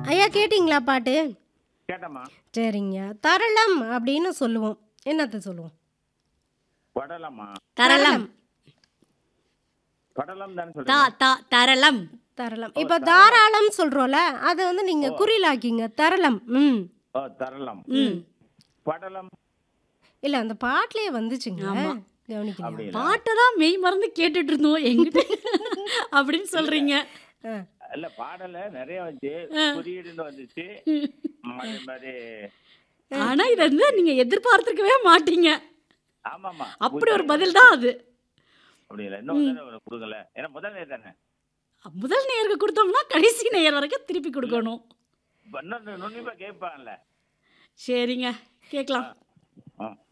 ஐயா கேட்டிங்களா பாட்டு கேட்டம்மா சரிங்க தரளம் அப்படின்னு சொல்லுவோம் என்னத்தை சொல்லுவோம் படலம்மா தரலம் படலம் தானே தா சொல்றீங்க தா தரலம் தரளம் இப்போ தாராளம் சொல்றோம்ல அதை வந்து நீங்க குறிலாக்கிங்க தரளம் ம் ஓ தரலம் ம் படலம் இல்ல அந்த பாட்டிலேயே வந்துச்சுங்க ஆமா. கவனிக்கலாம் அப்படிங்களா பாட்டை தான் மெய் மறந்து கேட்டுட்டு இருந்தோம் எங்கிட்ட அப்படின்னு சொல்றீங்க இல்ல பாடல நிறைய வந்துச்சு குறியீடுன்னு வந்துச்சு அதே மாதிரி ஆனா இதை வந்து நீங்க எதிர்பார்த்திருக்கவே மாட்டீங்க ஆமாமா அப்படி ஒரு பதில் தான் அது அப்படி இல்லை இன்னொரு தடவை கொடுங்கல ஏன்னா முதல் நேரம் தானே முதல் நேருக்கு கொடுத்தோம்னா கடைசி நேர் வரைக்கும் திருப்பி கொடுக்கணும் இப்ப இன்னொரு நுண்ணிப்பா கேட்பாங்கல்ல சரிங்க கேட்கலாம் ஆ